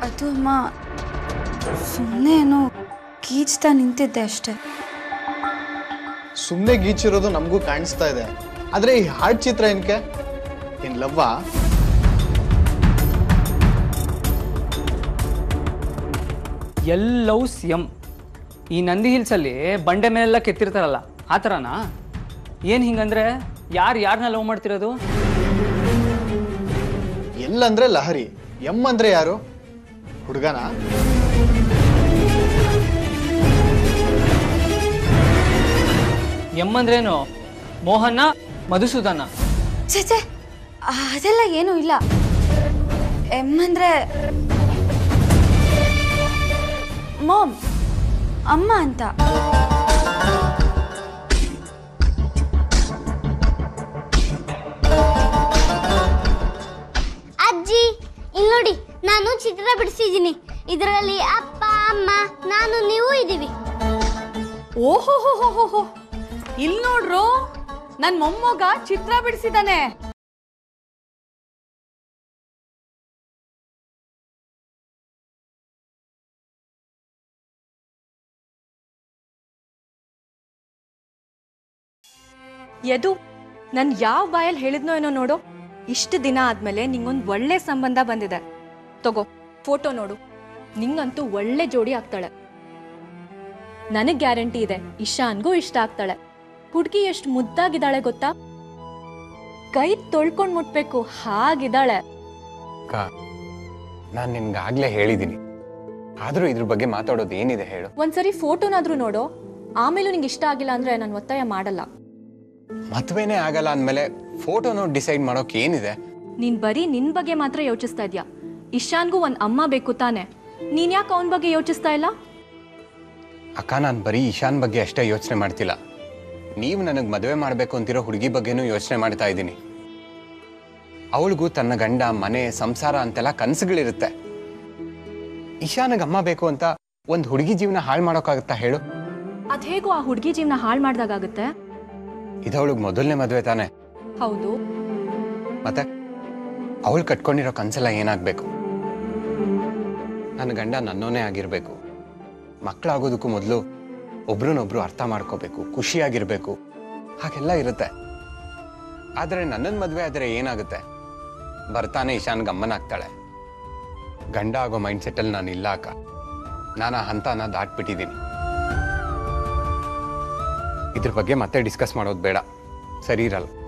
ಅದು ಅಮ್ಮ ಸುಮ್ಮನೆ ಏನೋ ಗೀಚ್ತಾ ನಿಂತಿದ್ದೆ ಅಷ್ಟೆ ಸುಮ್ಮನೆ ಗೀಚಿರೋದು ನಮಗೂ ಕಾಣಿಸ್ತಾ ಇದೆ ಆದ್ರೆ ಈ ಹಾಡ್ ಚಿತ್ರ ಏನಕ್ಕೆ ಏನ್ ಲವ್ವಾ ಎಲ್ಲವೂ ಎಂ ಈ ನಂದಿ ಹಿಲ್ಸಲ್ಲಿ ಬಂಡೆ ಮೇಲೆಲ್ಲ ಕೆತ್ತಿರ್ತಾರಲ್ಲ ಆ ಥರನಾ ಏನು ಹಿಂಗಂದ್ರೆ ಯಾರು ಯಾರನ್ನ ಲವ್ ಮಾಡ್ತಿರೋದು ಎಲ್ಲಂದ್ರೆ ಲಹರಿ ಎಂ ಅಂದ್ರೆ ಯಾರು ಹುಡುಗನ ಎಂ ಅಂದ್ರೇನು ಮೋಹನ್ನ ಮಧುಸೂದನ ಛೇ ಛೇ ಅದೆಲ್ಲ ಏನೂ ಇಲ್ಲ ಎಮ್ ಅಂದ್ರೆ ಮಾಮ್ ಅಮ್ಮ ಅಂತ ಅಜ್ಜಿ ಇಲ್ಲಿ ನೋಡಿ ನಾನು ಚಿತ್ರ ಬಿಡಿಸಿದ್ದೀನಿ ಇದರಲ್ಲಿ ಅಪ್ಪ ಅಮ್ಮ ನಾನು ನೀವು ಇದ್ದೀವಿ ಓಹೋ ಹೋ ಹೋ ಹೋ ಹೋ ಇಲ್ಲಿ ನೋಡ್ರು ನನ್ ಮೊಮ್ಮಗ ಚಿತ್ರ ಬಿಡಿಸಿದಾನೆ ಯದು ನನ್ ಯಾವ ಬಾಯಲ್ಲಿ ಹೇಳಿದ್ನೋ ಏನೋ ನೋಡು ಇಷ್ಟು ದಿನ ಆದ್ಮೇಲೆ ನಿಂಗೊಂದು ಒಳ್ಳೆ ಸಂಬಂಧ ಬಂದಿದೆ ತಗೋ ಫೋಟೋ ನೋಡು ನಿಂಗಂತೂ ಒಳ್ಳೆ ಜೋಡಿ ಆಗ್ತಾಳೆ ನನಗ್ ಗ್ಯಾರಂಟಿ ಇದೆ ಇಶಾನ್ಗೂ ಇಷ್ಟ ಆಗ್ತಾಳೆ ಹುಡುಗಿ ಎಷ್ಟು ಮುದ್ದಾಗಿದ್ದಾಳೆ ಗೊತ್ತಾ ಕೈ ತೊಳ್ಕೊಂಡ್ ಮುಟ್ಬೇಕು ಹಾಗಿದ್ದಾಳೆ ಅಕ್ಕ ನಾನು ನಿನ್ಗಾಗ್ಲೇ ಹೇಳಿದ್ದೀನಿ ಆದರೂ ಇದ್ರ ಬಗ್ಗೆ ಮಾತಾಡೋದು ಏನಿದೆ ಹೇಳು ಒಂದ್ಸರಿ ಫೋಟೋನಾದ್ರೂ ನೋಡು ಆಮೇಲೂ ನಿಂಗೆ ಇಷ್ಟ ಆಗಿಲ್ಲ ಅಂದ್ರೆ ನಾನು ಒತ್ತಾಯ ಮಾಡಲ್ಲ ಮದ್ವೆನೇ ಆಗಲ್ಲ ಅಂದಮೇಲೆ ಫೋಟೋ ನೋಡಿ ಡಿಸೈಡ್ ಮಾಡೋಕೆ ಏನಿದೆ ನೀನ್ ಬರೀ ನಿನ್ ಬಗ್ಗೆ ಮಾತ್ರ ಯೋಚಿಸ್ತಾ ಇದ್ಯಾ ಇಶಾನ್ಗೂ ಒಂದ್ ಅಮ್ಮ ಬೇಕು ತಾನೆ ನೀನ್ ಯಾಕೆ ಅವನ ಬಗ್ಗೆ ಯೋಚಿಸ್ತಾ ಇಲ್ಲ ಅಕ್ಕ ನಾನು ಬರೀ ಇಶಾನ್ ಬಗ್ಗೆ ಅಷ್ಟೇ ಯೋಚನೆ ಮಾಡ್ತಿಲ್ಲ ನೀವು ನನಗೆ ಮದುವೆ ಮಾಡಬೇಕು ಅಂತಿರೋ ಹುಡುಗಿ ಬಗ್ಗೆನೂ ಯೋಚನೆ ಮಾಡ್ತಾ ಇದ್ದೀನಿ ಅವಳಿಗೂ ತನ್ನ ಗಂಡ ಮನೆ ಸಂಸಾರ ಅಂತೆಲ್ಲ ಕನಸುಗಳಿರುತ್ತೆ ಇಶಾನಿಗೆ ಅಮ್ಮ ಬೇಕು ಅಂತ ಒಂದು ಹುಡುಗಿ ಜೀವನ ಹಾಳು ಮಾಡೋಕ್ಕಾಗತ್ತಾ ಹೇಳು ಅದ್ ಹೇಗೂ ಆ ಹುಡುಗಿ ಜೀವನ ಹಾಳು ಮಾಡ್ದಾಗುತ್ತೆ ಇದವಳಿಗೆ ಮೊದಲನೇ ಮದುವೆ ತಾನೆ ಹೌದು ಮತ್ತೆ ಅವಳು ಕಟ್ಕೊಂಡಿರೋ ಕನ್ಸೆಲ್ಲ ಏನಾಗಬೇಕು ನನ್ನ ಗಂಡ ನನ್ನೋನೇ ಆಗಿರಬೇಕು ಮಕ್ಕಳಾಗೋದಕ್ಕೂ ಮೊದಲು ಒಬ್ರನ್ನೊಬ್ರು ಅರ್ಥ ಮಾಡ್ಕೋಬೇಕು ಖುಷಿಯಾಗಿರ್ಬೇಕು ಹಾಗೆಲ್ಲ ಇರುತ್ತೆ ಆದರೆ ನನ್ನನ್ನು ಮದುವೆ ಆದರೆ ಏನಾಗುತ್ತೆ ಬರ್ತಾನೆ ಇಶಾನ್ ಗಮ್ಮನಾಗ್ತಾಳೆ ಗಂಡ ಆಗೋ ಮೈಂಡ್ ಸೆಟ್ಟಲ್ಲಿ ನಾನು ಇಲ್ಲ ಅಕ್ಕ ನಾನು ಆ ಹಂತನ ದಾಟ್ಬಿಟ್ಟಿದ್ದೀನಿ ಇದ್ರ ಬಗ್ಗೆ ಮತ್ತೆ ಡಿಸ್ಕಸ್ ಮಾಡೋದು ಬೇಡ ಸರಿ ಇರಲ್ಲ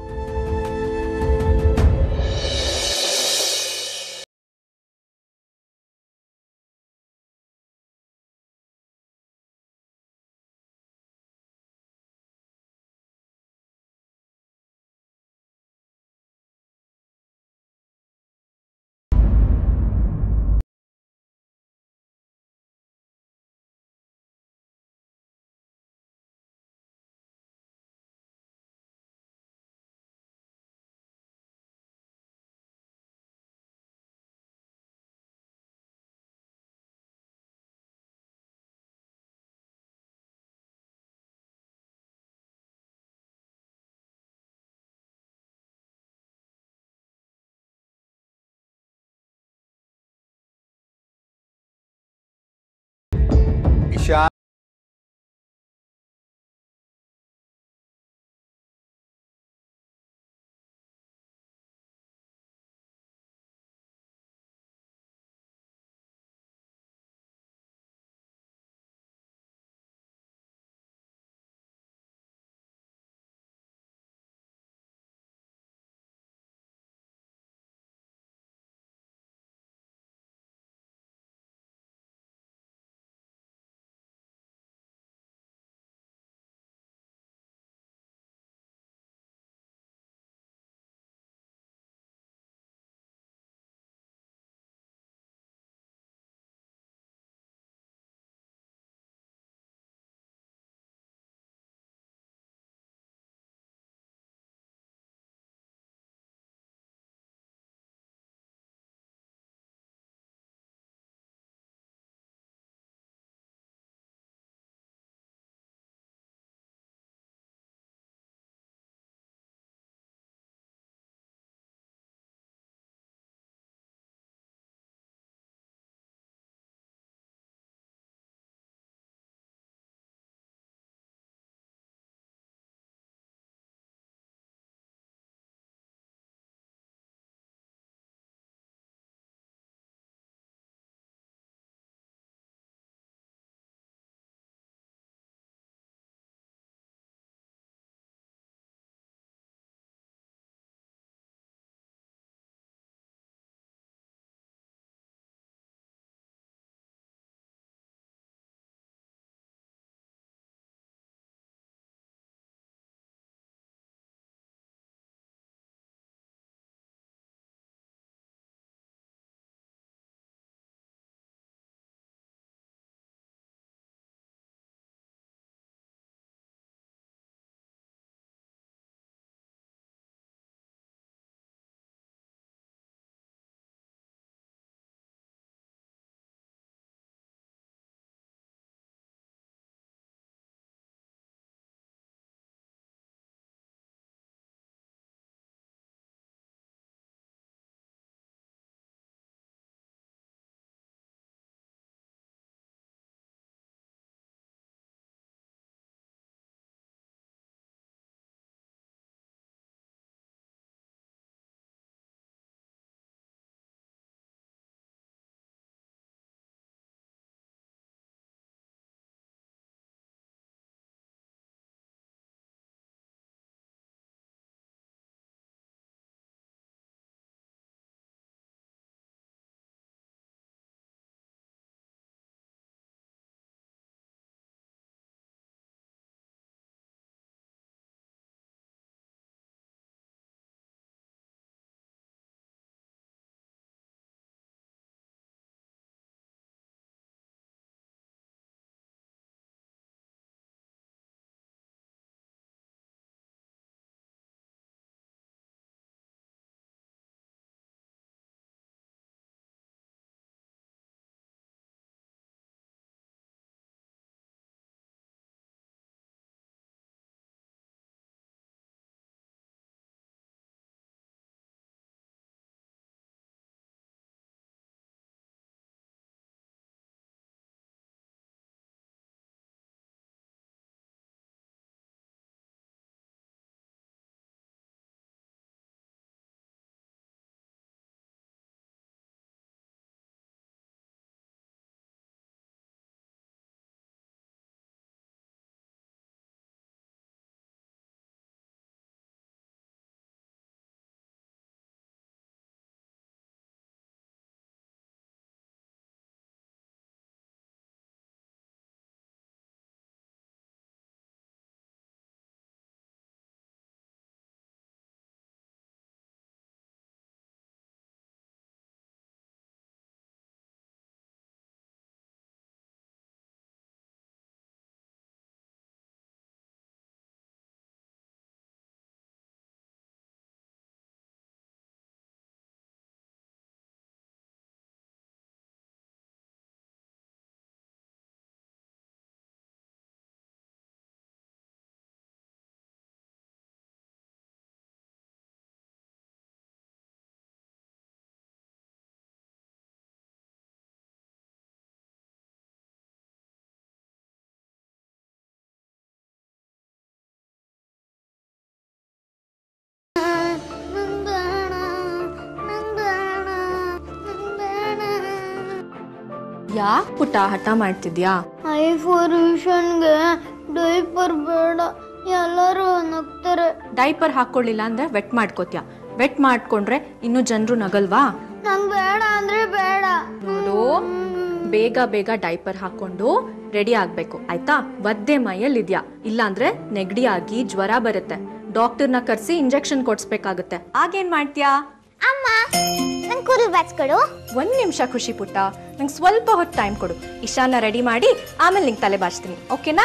ಯಾಕೆ ಪುಟ್ಟ ಹಠ ಮಾಡ್ತಿದ್ಯಾ ಐಫೋರ್ ವಿಷನ್ಗೆ ಡೈಪರ್ ಬೇಡ ಎಲ್ಲರೂ ನಗ್ತಾರೆ ಡೈಪರ್ ಹಾಕೊಳ್ಳಿಲ್ಲ ಅಂದ್ರೆ ವೆಟ್ ಮಾಡ್ಕೋತ್ಯಾ ವೆಟ್ ಮಾಡ್ಕೊಂಡ್ರೆ ಇನ್ನು ಜನರು ನಗಲ್ವಾ ನಂಗೆ ಬೇಡ ಅಂದ್ರೆ ಬೇಡ ನೋಡು ಬೇಗ ಬೇಗ ಡೈಪರ್ ಹಾಕೊಂಡು ರೆಡಿ ಆಗ್ಬೇಕು ಆಯ್ತಾ ಒದ್ದೆ ಮೈಯಲ್ಲಿ ಇದ್ಯಾ ಇಲ್ಲಾಂದ್ರೆ ನೆಗಡಿ ಆಗಿ ಜ್ವರ ಬರುತ್ತೆ ಡಾಕ್ಟರ್ನ ಕರ್ಸಿ ಇಂಜೆಕ್ಷನ್ ಕೊಡ್ಸ್ಬೇಕಾಗುತ್ತೆ ಆಗೇನ್ ಮಾಡ್ತೀಯಾ ಅಮ್ಮ ನಂಗೆ ಕೂದಲು ಬಾಚ್ಕೊಡು ಒಂದ್ ನಿಮಿಷ ಖುಷಿ ಪುಟ್ಟ ನಂಗೆ ಸ್ವಲ್ಪ ಹೊತ್ತು ಟೈಮ್ ಕೊಡು ಇಶಾನ ರೆಡಿ ಮಾಡಿ ಆಮೇಲೆ ನಿಂಗೆ ತಲೆ ಬಾಚ್ತೀನಿ ಓಕೆನಾ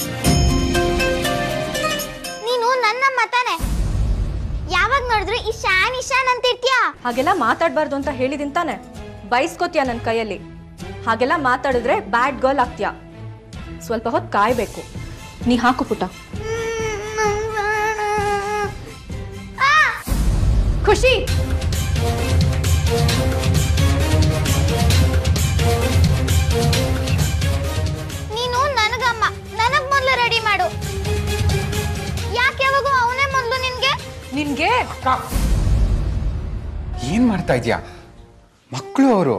ನೀನು ನನ್ನ ಮತಾನೆ ಯಾವಾಗ ನೋಡಿದ್ರು ಇಶಾನ್ ಇಶಾನ್ ಅಂತಿರ್ತೀಯ ಹಾಗೆಲ್ಲ ಮಾತಾಡ್ಬಾರ್ದು ಅಂತ ಹೇಳಿದಿನ್ ತಾನೆ ಬೈಸ್ಕೋತೀಯ ನನ್ನ ಕೈಯಲ್ಲಿ ಹಾಗೆಲ್ಲ ಮಾತಾಡಿದ್ರೆ ಬ್ಯಾಡ್ ಗರ್ಲ್ ಆಗ್ತೀಯಾ ಸ್ವಲ್ಪ ಹೊತ್ತು ಕಾಯ್ಬೇಕು ನೀ ಹಾಕು ಪುಟ್ಟ ಖುಷಿ ನೀನು ನನಗಮ್ಮ ನನಗ್ ಮೊದಲು ರೆಡಿ ಮಾಡು ಯಾಕೆ ಯಾವಾಗ ಅವನೇ ಮೊದಲು ನಿನ್ಗೆ ನಿನ್ಗೆ ಏನ್ ಮಾಡ್ತಾ ಇದ್ಯಾ ಮಕ್ಕಳು ಅವರು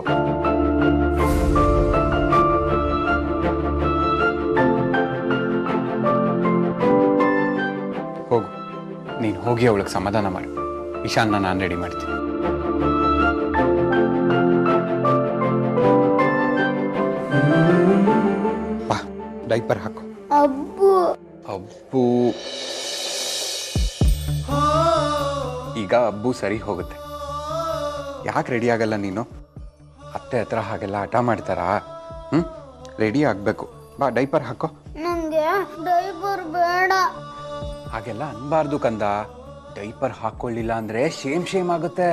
ಹೋಗು ನೀನು ಹೋಗಿ ಅವಳಿಗೆ ಸಮಾಧಾನ ಮಾಡು ಇಶಾನ್ನ ನಾನು ರೆಡಿ ಮಾಡ್ತೀನಿ ಬಾ ಡೈಪರ್ ಹಾಕು ಅಬ್ಬು ಅಬ್ಬು ಈಗ ಅಬ್ಬು ಸರಿ ಹೋಗುತ್ತೆ ಯಾಕೆ ರೆಡಿ ಆಗಲ್ಲ ನೀನು ಅತ್ತೆ ಹತ್ರ ಹಾಗೆಲ್ಲ ಹಠ ಮಾಡ್ತಾರಾ ಹ್ಮ್ ರೆಡಿ ಆಗ್ಬೇಕು ಬಾ ಡೈಪರ್ ಹಾಕೋ ನಂಗೆ ಡೈಪರ್ ಬೇಡ ಹಾಗೆಲ್ಲ ಅನ್ಬಾರ್ದು ಕಂದ ಡೈಪರ್ ಹಾಕೊಳ್ಳಿಲ್ಲ ಅಂದ್ರೆ ಶೇಮ್ ಶೇಮ್ ಆಗುತ್ತೆ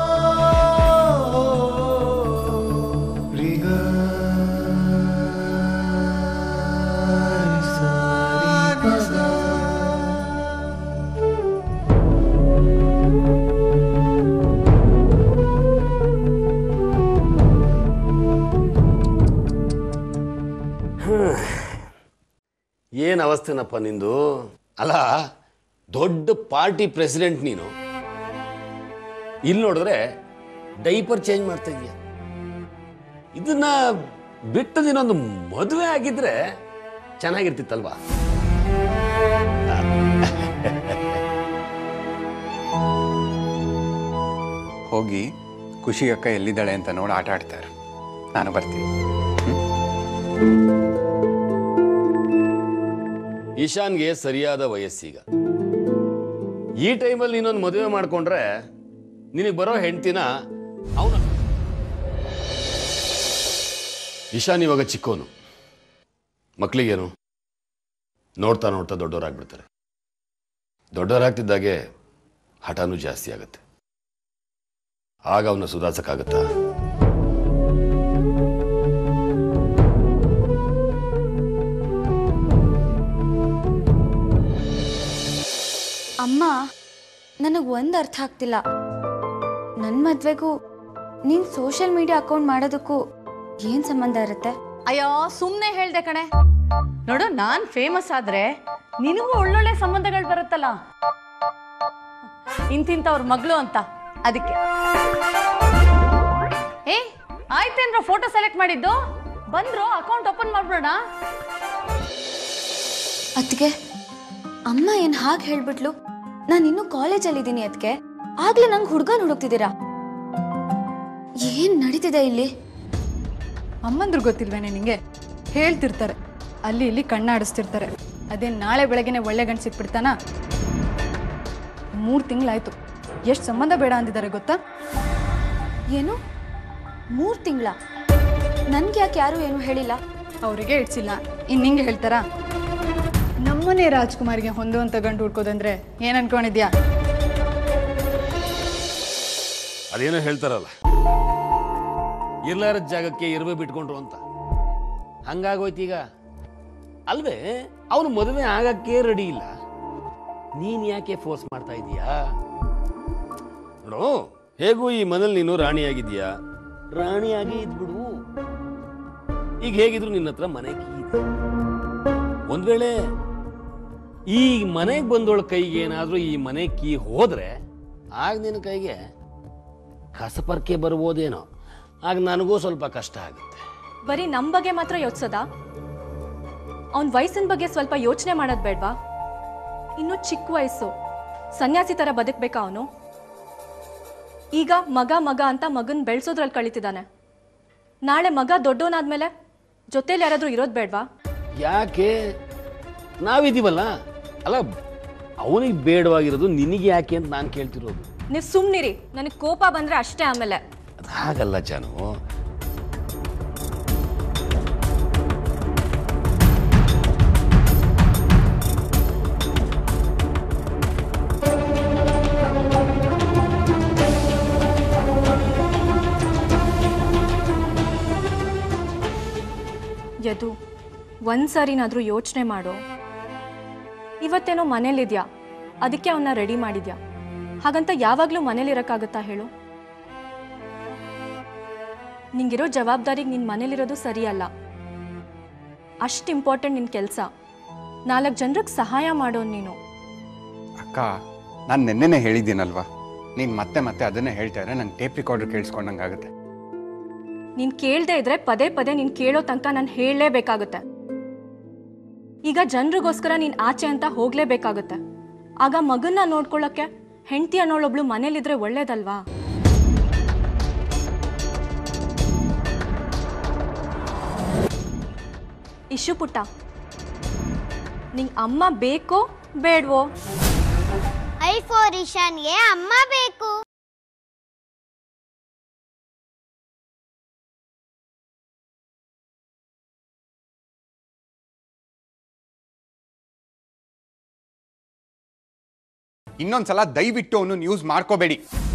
ಏನು ಅವಸ್ಥೆನಪ್ಪ ನಿಂದು ಅಲ್ಲ ದೊಡ್ಡ ಪಾರ್ಟಿ ಪ್ರೆಸಿಡೆಂಟ್ ನೀನು ಇಲ್ಲಿ ನೋಡಿದ್ರೆ ಡೈಪರ್ ಚೇಂಜ್ ಮಾಡ್ತಾ ಇದೀಯ ಇದನ್ನ ಬಿಟ್ಟು ನೀನೊಂದು ಮದುವೆ ಆಗಿದ್ರೆ ಚೆನ್ನಾಗಿರ್ತಿತ್ತಲ್ವಾ ಹೋಗಿ ಖುಷಿ ಅಕ್ಕ ಎಲ್ಲಿದ್ದಾಳೆ ಅಂತ ನೋಡಿ ಆಟ ಆಡ್ತಾರೆ ನಾನು ಬರ್ತೀನಿ ಈಶಾನ್ಗೆ ಸರಿಯಾದ ವಯಸ್ಸೀಗ ಈ ಟೈಮಲ್ಲಿ ನೀನೊಂದು ಮದುವೆ ಮಾಡ್ಕೊಂಡ್ರೆ ನಿನಗೆ ಬರೋ ಹೆಂಡ್ತಿನ ಅವನ ಈಶಾನ್ ಇವಾಗ ಚಿಕ್ಕವನು ಮಕ್ಕಳಿಗೇನು ನೋಡ್ತಾ ನೋಡ್ತಾ ದೊಡ್ಡವರಾಗ್ಬಿಡ್ತಾರೆ ದೊಡ್ಡವರಾಗ್ತಿದ್ದಾಗೆ ಹಠನೂ ಜಾಸ್ತಿ ಆಗುತ್ತೆ ಆಗ ಅವನ್ನ ಸುಧಾರಿಸಕ್ಕಾಗತ್ತಾ ಅಮ್ಮ ನನಗೆ ಒಂದು ಅರ್ಥ ಆಗ್ತಿಲ್ಲ ನನ್ನ ಮದ್ವೆಗೂ ನೀನು ಸೋಷಿಯಲ್ ಮೀಡಿಯಾ ಅಕೌಂಟ್ ಮಾಡೋದಕ್ಕೂ ಏನು ಸಂಬಂಧ ಇರುತ್ತೆ ಅಯ್ಯೋ ಸುಮ್ಮನೆ ಹೇಳ್ದೆ ಕಣೆ ನೋಡು ನಾನ್ ಫೇಮಸ್ ಆದ್ರೆ ನಿನಗೂ ಒಳ್ಳೊಳ್ಳೆ ಸಂಬಂಧಗಳು ಬರುತ್ತಲ್ಲ ಇಂತಿಂತವ್ರ ಮಗಳು ಅಂತ ಅದಕ್ಕೆ ಏ ಆಯ್ತೇನ್ರ ಫೋಟೋ ಸೆಲೆಕ್ಟ್ ಮಾಡಿದ್ದು ಬಂದ್ರು ಅಕೌಂಟ್ ಓಪನ್ ಮಾಡ್ಬಿಡೋಣ ಅದಕ್ಕೆ ಅಮ್ಮ ಏನು ಹಾಗೆ ಹೇಳ್ಬಿಟ್ಲು ನಾನು ಇನ್ನೂ ಕಾಲೇಜಲ್ಲಿದ್ದೀನಿ ಅದಕ್ಕೆ ಆಗ್ಲೇ ನಂಗೆ ಹುಡುಗನ ಹುಡುಕ್ತಿದ್ದೀರಾ ಏನು ನಡೀತಿದೆ ಇಲ್ಲಿ ಅಮ್ಮಂದ್ರು ಗೊತ್ತಿಲ್ವೇನೆ ನಿಂಗೆ ಹೇಳ್ತಿರ್ತಾರೆ ಅಲ್ಲಿ ಇಲ್ಲಿ ಕಣ್ಣಾಡಿಸ್ತಿರ್ತಾರೆ ಅದೇ ನಾಳೆ ಬೆಳಗ್ಗೆನೆ ಒಳ್ಳೆ ಗಂಡು ಸಿಕ್ಬಿಡ್ತಾನ ಮೂರು ತಿಂಗಳಾಯ್ತು ಎಷ್ಟು ಸಂಬಂಧ ಬೇಡ ಅಂದಿದ್ದಾರೆ ಗೊತ್ತಾ ಏನು ಮೂರು ತಿಂಗಳ ನನ್ಗೆ ಯಾಕೆ ಯಾರು ಏನು ಹೇಳಿಲ್ಲ ಅವರಿಗೆ ಇಡ್ಸಿಲ್ಲ ಇನ್ನು ನಿಂಗೆ ಹೇಳ್ತಾರಾ ನಮ್ಮನೆ ರಾಜ್ಕುಮಾರಿಗೆ ಹೊಂದುವಂಥ ಗಂಡು ಹುಡ್ಕೋದಂದ್ರೆ ಏನು ಅನ್ಕೊಂಡಿದ್ಯಾ ಅದೇನೋ ಹೇಳ್ತಾರಲ್ಲ ಇರ್ಲಾರದ ಜಾಗಕ್ಕೆ ಇರುವೆ ಬಿಟ್ಕೊಂಡ್ರು ಅಂತ ಹಂಗಾಗೋಯ್ತೀಗ ಅಲ್ವೇ ಅವನು ಮದುವೆ ಆಗಕ್ಕೆ ರೆಡಿ ಇಲ್ಲ ನೀನ್ ಯಾಕೆ ಫೋರ್ಸ್ ಮಾಡ್ತಾ ಇದೀಯಾ ನೋಡು ಹೇಗೂ ಈ ಮನೇಲಿ ನೀನು ರಾಣಿಯಾಗಿದ್ಯಾ ರಾಣಿಯಾಗಿ ಇದ್ಬಿಡು ಈಗ ಹೇಗಿದ್ರು ನಿನ್ನ ಹತ್ರ ಮನೆ ಕೀ ಇದೆ ಒಂದ್ ವೇಳೆ ಈ ಮನೆಗೆ ಬಂದೋಳ ಕೈಗೆ ಏನಾದ್ರೂ ಈ ಮನೆ ಕೀ ಹೋದ್ರೆ ಆಗ ನಿನ್ನ ಕೈಗೆ ಕಸಪರ್ಕೆ ಬರ್ಬೋದೇನೋ ಆಗ ನನಗೂ ಸ್ವಲ್ಪ ಕಷ್ಟ ಆಗುತ್ತೆ ಬರೀ ನಮ್ಮ ಬಗ್ಗೆ ಮಾತ್ರ ಯೋಚಿಸೋದಾ ಅವನ ವಯಸ್ಸಿನ ಬಗ್ಗೆ ಸ್ವಲ್ಪ ಯೋಚನೆ ಮಾಡೋದು ಬೇಡ್ವಾ ಇನ್ನು ಚಿಕ್ಕ ವಯಸ್ಸು ಸನ್ಯಾಸಿ ಥರ ಬದುಕಬೇಕಾ ಅವನು ಈಗ ಮಗ ಮಗ ಅಂತ ಮಗನ್ ಬೆಳೆಸೋದ್ರಲ್ಲಿ ಕಳೀತಿದ್ದಾನೆ ನಾಳೆ ಮಗ ದೊಡ್ಡವನಾದ್ಮೇಲೆ ಜೊತೇಲಿ ಯಾರಾದ್ರೂ ಇರೋದು ಬೇಡ್ವಾ ಯಾಕೆ ನಾವಿದ್ದೀವಲ್ಲ ಅಲ್ಲ ಅವನಿಗೆ ಬೇಡವಾಗಿರೋದು ನಿನಗೆ ಯಾಕೆ ಅಂತ ನಾನು ಕೇಳ್ತಿರೋದು ನೀವು ಸುಮ್ಮನಿರಿ ನನಗೆ ಕೋಪ ಬಂದ್ರೆ ಅಷ್ಟೇ ಆಮೇಲೆ ಅದು ಹಾಗಲ್ಲ ಜಾನು ಯದು ಒಂದ್ಸರಿನಾದ್ರೂ ಯೋಚನೆ ಮಾಡು ಇವತ್ತೇನೋ ಮನೇಲಿದ್ಯಾ ಅದಕ್ಕೆ ಅವನ್ನ ರೆಡಿ ಮಾಡಿದ್ಯಾ ಹಾಗಂತ ಯಾವಾಗಲೂ ಮನೇಲಿರಕ್ಕಾಗತ್ತಾ ಹೇಳು ನಿಂಗಿರೋ ಜವಾಬ್ದಾರಿಗೆ ನಿನ್ನ ಮನೇಲಿರೋದು ಸರಿಯಲ್ಲ ಅಷ್ಟು ಇಂಪಾರ್ಟೆಂಟ್ ನಿನ್ನ ಕೆಲಸ ನಾಲ್ಕು ಜನರಿಗೆ ಸಹಾಯ ಮಾಡೋನು ನೀನು ಅಕ್ಕ ನಾನು ನಿನ್ನೆನೆ ಹೇಳಿದ್ದೀನಲ್ವಾ ನೀನು ಮತ್ತೆ ಮತ್ತೆ ಅದನ್ನೇ ಹೇಳ್ತಾ ಇದ್ರೆ ನಂಗೆ ಟೇಪ್ ರಿಕಾರ್ಡರ್ ಕೇಳಿಸ್ಕೊಂಡಂಗಾಗುತ್ತೆ ನೀನು ಕೇಳದೆ ಇದ್ರೆ ಪದೇ ಪದೇ ನೀನು ಕೇಳೋ ತನಕ ನಾನು ಹೇಳಲೇಬೇಕಾಗುತ್ತೆ ಈಗ ಜನರಿಗೋಸ್ಕರ ನೀನು ಆಚೆ ಅಂತ ಹೋಗ್ಲೇಬೇಕಾಗುತ್ತೆ ಆಗ ಮಗನ್ನ ನೋಡ್ಕೊಳ್ಳೋಕ್ಕೆ ಹೆಂಡತಿ ಅನ್ನೋಳೊಬ್ಳು ಮನೇಲಿದ್ರೆ ಒಳ್ಳೇದಲ್ವಾ ಇಶು ಪುಟ್ಟ ನಿಂಗೆ ಅಮ್ಮ ಬೇಕೋ ಬೇಡವೋ ಐ ಫೋರ್ ಇಶಾನ್ಗೆ ಅಮ್ಮ ಬೇಕು ಇನ್ನೊಂದ್ಸಲ ದಯವಿಟ್ಟು ಅವನು ಯೂಸ್ ಮಾಡ್ಕೋಬೇಡಿ